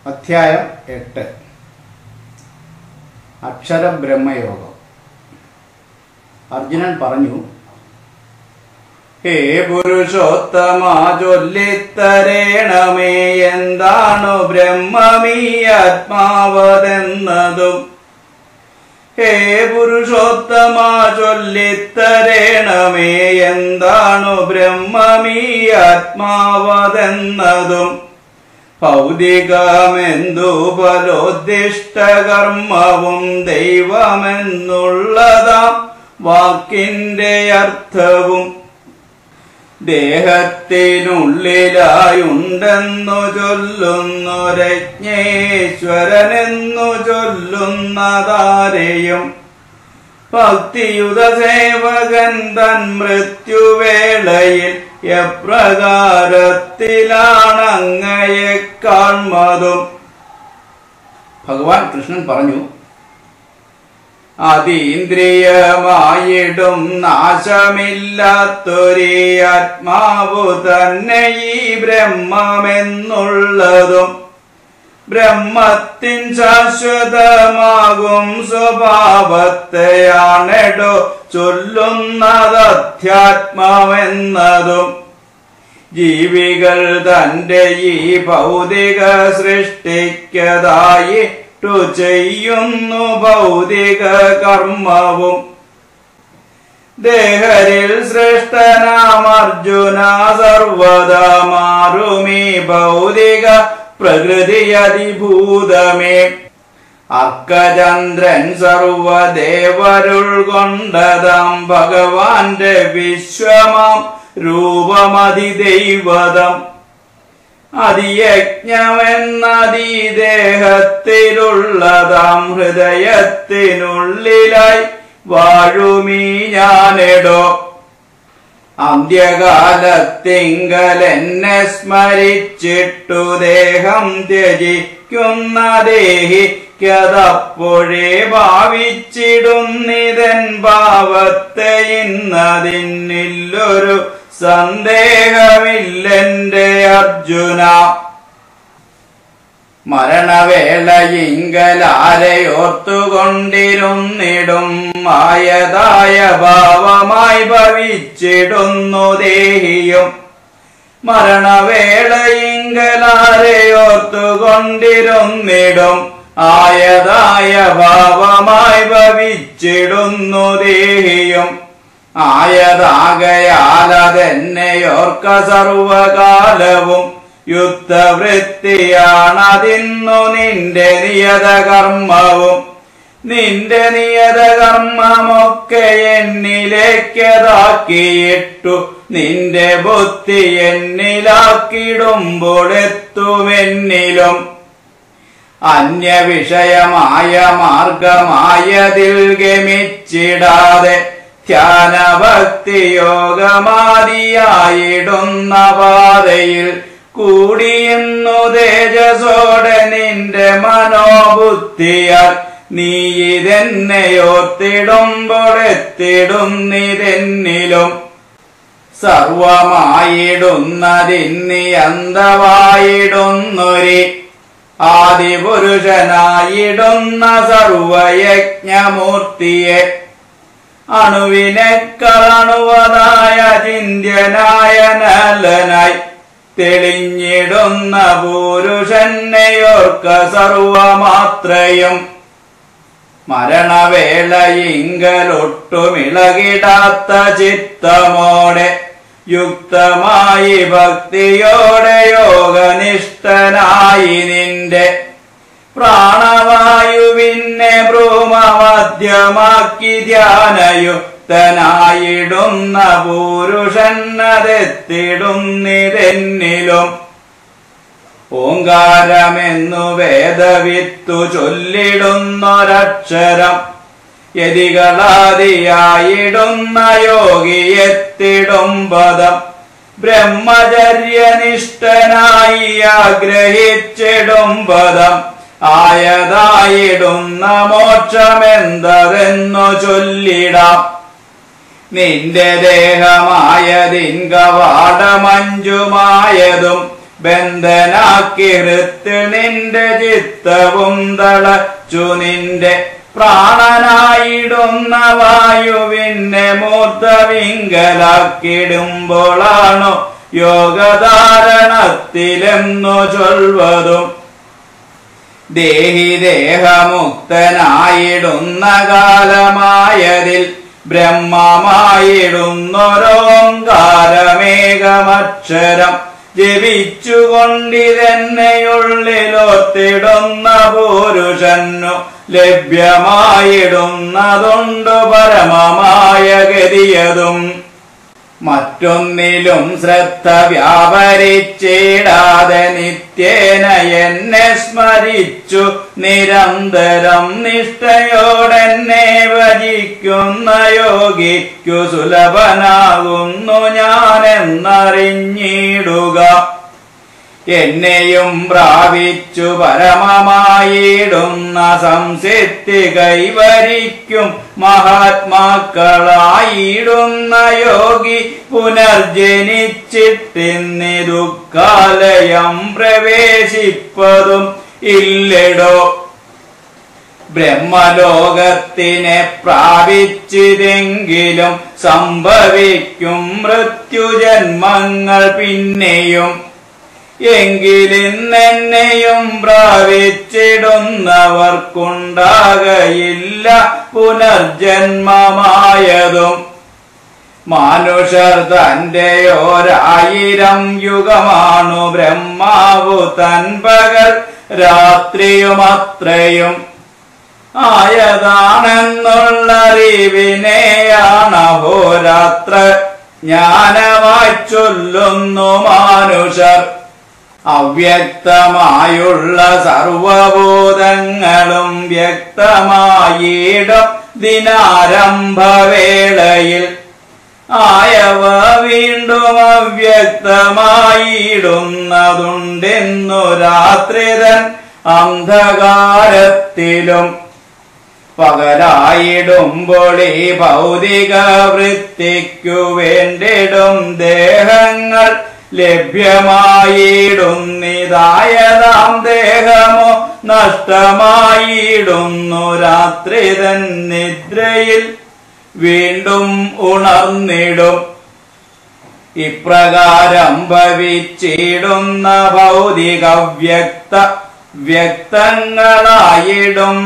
അധ്യായം എട്ട് അക്ഷരബ്രഹ്മയോഗം അർജുനൻ പറഞ്ഞു ഹേ പുരുഷോത്തമാ ചൊല്ലിത്തരേണമേ എന്താണു ബ്രഹ്മമീ ആത്മാവതെന്നതും ഹേ പുരുഷോത്തമാ ചൊല്ലിത്തരേണമേ എന്താണു ബ്രഹ്മമീ ആത്മാവതെന്നതും ഭൗതികമെന്തു ഫലോദ്ദിഷ്ടകർമ്മവും ദൈവമെന്നുള്ളതാം വാക്കിന്റെ അർത്ഥവും ദേഹത്തിനുള്ളിലായുണ്ടെന്നു ചൊല്ലുന്നു രജ്ഞേശ്വരനെന്നു ചൊല്ലുന്നതാരെയും ഭക്തിയുത സേവകൻ തൻ മൃത്യുവേളയിൽ എപ്രകാരത്തിലാണ് അങ്ങയെ കാൺമതും ഭഗവാൻ കൃഷ്ണൻ പറഞ്ഞു അതീന്ദ്രിയമായിടും നാശമില്ലാത്തൊരു ആത്മാവു തന്നെ ഈ ബ്രഹ്മമെന്നുള്ളതും ബ്രഹ്മത്തിൻ ശാശ്വതമാകും സ്വഭാവത്തെയാണെടോ ചൊല്ലുന്നതധ്യാത്മാവെന്നതും ജീവികൾ തന്റെ ഈ ഭൗതിക സൃഷ്ടിക്കതായിട്ടു ചെയ്യുന്നു ഭൗതിക കർമ്മവും ദേഹരിൽ ശ്രേഷ്ഠനാം അർജുന സർവദാ മാറുമീ ഭൗതിക പ്രകൃതി അതിഭൂതമേ അർക്കചന്ദ്രൻ സർവദേവരുൾ കൊണ്ടതാം ഭഗവാന്റെ വിശ്വമാം രൂപമതിദൈവതം അതിയജ്ഞമെന്നതീ ദേഹത്തിലുള്ളതാം ഹൃദയത്തിനുള്ളിലായി വാഴുമീ ഞാനെടോ അന്ത്യകാലത്തിങ്കൽ എന്നെ സ്മരിച്ചിട്ടു ദേഹം ത്യജിക്കുന്ന ദേഹിക്കതപ്പോഴേ ഭാവിച്ചിടുന്നിതൻ ഭാവത്തെ ഇന്നതിന്നില്ലൊരു സന്ദേഹമില്ലെന്റെ അർജുന മരണവേളയിങ്കലാരെയോർത്തുകൊണ്ടിരുന്നിടും മായതായ ഭാവമായി ഭവിച്ചിടുന്നു ദേഹിയും മരണവേളയിങ്കലാരെയോർത്തുകൊണ്ടിരുന്നിടും ആയതായ ഭാവമായി ഭവിച്ചിടുന്നു ദേഹിയും ആയതാകയാലതെന്നെയോർക്ക സർവകാലവും യുദ്ധവൃത്തിയാണതിന്നു നിന്റെ നിയത കർമ്മവും നിന്റെ നിയത കർമ്മമൊക്കെ എന്നിലേക്കതാക്കിയിട്ടു നിന്റെ ബുദ്ധി എന്നിലാക്കിടുമ്പോഴെത്തുമെന്നിലും അന്യവിഷയമായ മാർഗമായതിൽ ഗമിച്ചിടാതെ ധ്യാനഭക്തിയോഗമാതിയായിടുന്ന പാതയിൽ കൂടിയുന്നു തേജസോടെ നിന്റെ മനോബുദ്ധിയാൽ നീ ഇതെന്നെയോർത്തിടുമ്പോഴെത്തിടുന്നിതെന്നിലും സർവമായിടുന്നതിന്നി അന്തവായിടുന്നൊരി ആദിപുരുഷനായിടുന്ന സർവയജ്ഞമൂർത്തിയെ അണുവിനെക്കളണുവതായ ചിന്യനായ നലനായി തെളിഞ്ഞിടുന്ന പുരുഷനെയോർക്ക സർവമാത്രയും മരണവേളയിങ്കലൊട്ടുമിളകിടാത്ത ചിത്തമോടെ യുക്തമായി ഭക്തിയോടെ യോഗനിഷ്ഠനായി നിന്റെ പ്രാണവായുവിനെ ഭ്രൂമമധ്യമാക്കി ധ്യാനയുക്തനായിടുന്ന പുരുഷന്നതെത്തിടുന്നിതെന്നിലും ഓങ്കാരമെന്നു വേദവിത്തു ചൊല്ലിടുന്നൊരക്ഷരം യതികളാദിയായിടുന്ന യോഗിയെത്തിടും പദം ബ്രഹ്മചര്യനിഷ്ഠനായി ആഗ്രഹിച്ചിടും പദം ആയതായിടുന്ന മോക്ഷമെന്തതെന്നു ചൊല്ലിടാം നിന്റെ ദേഹമായതിൻ കവാടമഞ്ജുമായതും ബന്ധനാക്കി ഹൃത്തിൽ നിന്റെ ചിത്തവും തളച്ചു നിന്റെ പ്രാണനായിടുന്ന വായുവിനെ മൂർത്തവിങ്കലാക്കിടുമ്പോളാണോ യോഗധാരണത്തിലെന്നു ചൊൽവതും ദേഹി ദേഹമുക്തനായിടുന്ന കാലമായതിൽ ബ്രഹ്മമായിടുന്നൊരോങ്കാരമേകമക്ഷരം ജപിച്ചുകൊണ്ടിതെന്നെയുള്ളിലോത്തിടുന്ന പുരുഷന്നു ലഭ്യമായിടുന്നതുണ്ടു പരമമായ ഗതിയതും മറ്റൊന്നിലും ശ്രദ്ധ വ്യാപരിച്ചിടാതെ നിത്യേന എന്നെ സ്മരിച്ചു നിരന്തരം നിഷ്ഠയോടെന്നെ ഭജിക്കുന്ന യോഗിക്കു സുലഭനാകുന്നു ഞാനെന്നറിഞ്ഞിടുക എന്നെയും പ്രാപിച്ചു പരമമായിടുന്ന സംസിദ്ധി കൈവരിക്കും മഹാത്മാക്കളായിടുന്ന യോഗി പുനർജനിച്ചിട്ടിന്നി ദുഃഖാലയം പ്രവേശിപ്പതും ഇല്ലടോ ബ്രഹ്മലോകത്തിനെ പ്രാപിച്ചിതെങ്കിലും സംഭവിക്കും മൃത്യുജന്മങ്ങൾ പിന്നെയും എങ്കിലിന്നെന്നെയും പ്രാപിച്ചിടുന്നവർക്കുണ്ടാകയില്ല പുനർജന്മമായതും മാനുഷർ തന്റെ ഒരായിരം യുഗമാണു ബ്രഹ്മാവു തൻ പകൽ രാത്രിയുമത്രയും ആയതാണെന്നുള്ള അറിവിനെയാണഹോരാത്ര ജ്ഞാനമായി ചൊല്ലുന്നു മാനുഷർ അവ്യക്തമായുള്ള സർവബോധങ്ങളും വ്യക്തമായിടും ദിനാരംഭവേളയിൽ ആയവ വീണ്ടും അവ്യക്തമായിടുന്നതുണ്ടെന്നു രാത്രിതൻ അന്ധകാരത്തിലും പകലായിടുമ്പോൾ ഈ ഭൗതിക വൃത്തിക്കു വേണ്ടിടും ദേഹങ്ങൾ ലഭ്യമായിടുന്നിതായതാം ദേഹമോ നഷ്ടമായിടുന്നു രാത്രി തൻ നിദ്രയിൽ വീണ്ടും ഉണർന്നിടും ഇപ്രകാരം ഭവിച്ചിടുന്ന ഭൗതിക വ്യക്ത വ്യക്തങ്ങളായിടും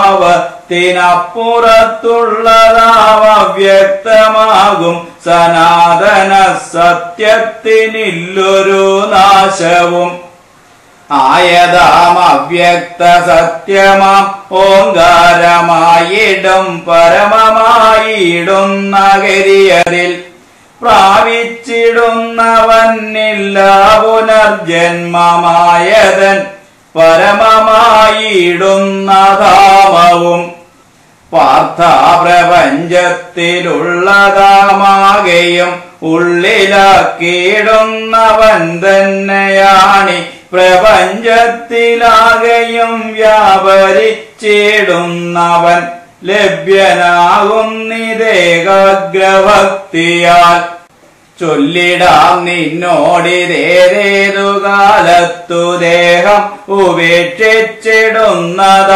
ഭാവത്തിനപ്പുറത്തുള്ളതാവ്യക്തമാകും സനാതന സത്യത്തിനില്ലൊരു നാശവും ആയതാം അവ്യക്ത സത്യമാം ഓങ്കാരമായിടും പരമമായിടുന്ന ഗരിയതിൽ പ്രാപിച്ചിടുന്നവന്നില്ല പുനർജന്മമായതൻ പരമമായിടുന്ന ധാമവും പാർത്ഥാപ്രപഞ്ചത്തിലുള്ളതാമാകെയും ഉള്ളിലാക്കിയിടുന്നവൻ തന്നെയാണി പ്രപഞ്ചത്തിലാകെയും വ്യാപരിച്ചിടുന്നവൻ ലഭ്യനാകുന്നിതേകാഗ്രഭക്തിയാൽ ചൊല്ലിടാം നിന്നോടിതേതേതു കാലത്തു ദേഹം ഉപേക്ഷിച്ചിടുന്നത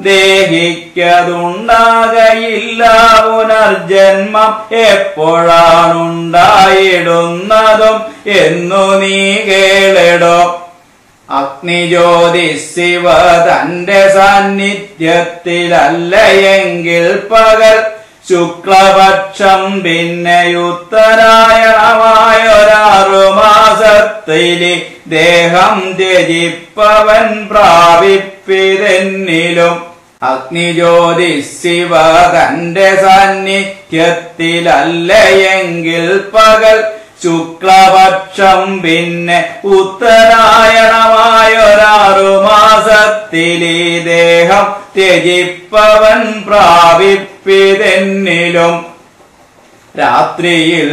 ദേഹിക്കതുണ്ടാകയില്ല പുനർജന്മം എപ്പോഴാണുണ്ടായിടുന്നതും എന്നു നീ കേളിടോ അഗ്നിജ്യോതി ശിവ തന്റെ സാന്നിധ്യത്തിലല്ലയെങ്കിൽ പകൽ ശുക്ലപക്ഷം പിന്നെ ഉത്തരായണമായൊരാറു മാസത്തില് ദേഹം ത്യജിപ്പവൻ പ്രാപിപ്പിതെന്നിലും അഗ്നിജ്യോതി ശിവ തന്റെ സാന്നിധ്യത്തിലല്ലയെങ്കിൽ പകൽ ശുക്ലപക്ഷം പിന്നെ ഉത്തരായണമായൊരാറു മാസത്തിലീ ദേഹം ത്യജിപ്പവൻ പ്രാപിപ്പിതെന്നിലും രാത്രിയിൽ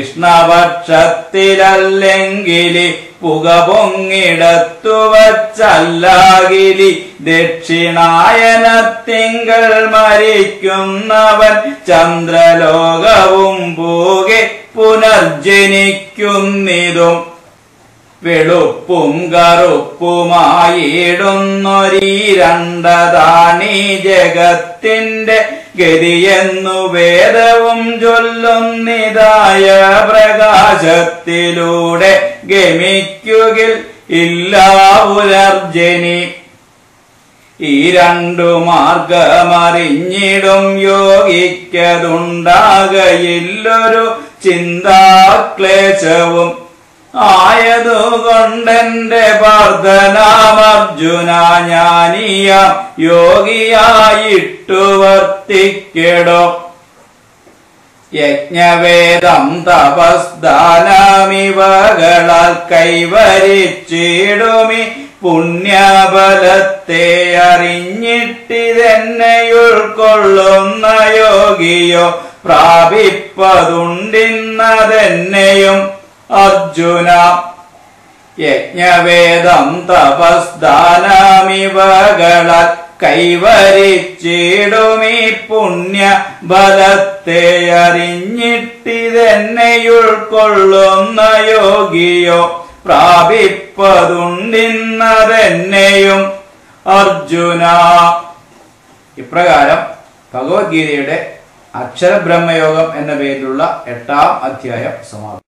കൃഷ്ണപക്ഷത്തിലല്ലെങ്കിലി പുക പൊങ്ങിടത്തു വച്ചല്ലാകിലി ദക്ഷിണായനത്തിങ്കൾ മരിക്കുന്നവൻ ചന്ദ്രലോകവും പോകെ പുനർജനിക്കുന്നിതും വെളുപ്പും കറുപ്പുമായിടുന്നൊരീ രണ്ടതാണീ ജഗത്തിന്റെ ഗതിയെന്നു വേദവും ചൊല്ലുന്നിതായ പ്രകാശത്തിലൂടെ ഗമിക്കുകിൽ ഇല്ലാ പുലർജനി ഈ രണ്ടു മാർഗമറിഞ്ഞിടും യോഗിക്കതുണ്ടാകയില്ലൊരു ചിന്താക്ലേശവും ആയതുകൊണ്ടെന്റെ പ്രാർത്ഥനാമർജുന ജ്ഞാനിയ യോഗിയായിട്ടു വർത്തിക്കടോ യജ്ഞവേദം തപസ്ദാനമിവകളാൽ കൈവരിച്ചിടുമി പുണ്യബലത്തെ അറിഞ്ഞിട്ടിതെന്നെയുൾക്കൊള്ളുന്ന യോഗിയോ പ്രാപിപ്പതുണ്ടിന്നതെന്നെയും അർജുന യജ്ഞവേദം തപസ്ദാനമിവകളാൽ കൈവരിച്ചിടുമീ പുണ്യ ബലത്തെ അറിഞ്ഞിട്ടിതെന്നെയുൾക്കൊള്ളുന്ന യോഗിയോ പ്രാപിപ്പതുണ്ടിന്നതെന്നെയും അർജുന ഇപ്രകാരം ഭഗവത്ഗീതയുടെ അക്ഷരബ്രഹ്മയോഗം എന്ന പേരിലുള്ള എട്ടാം അധ്യായം സമാപിക്കും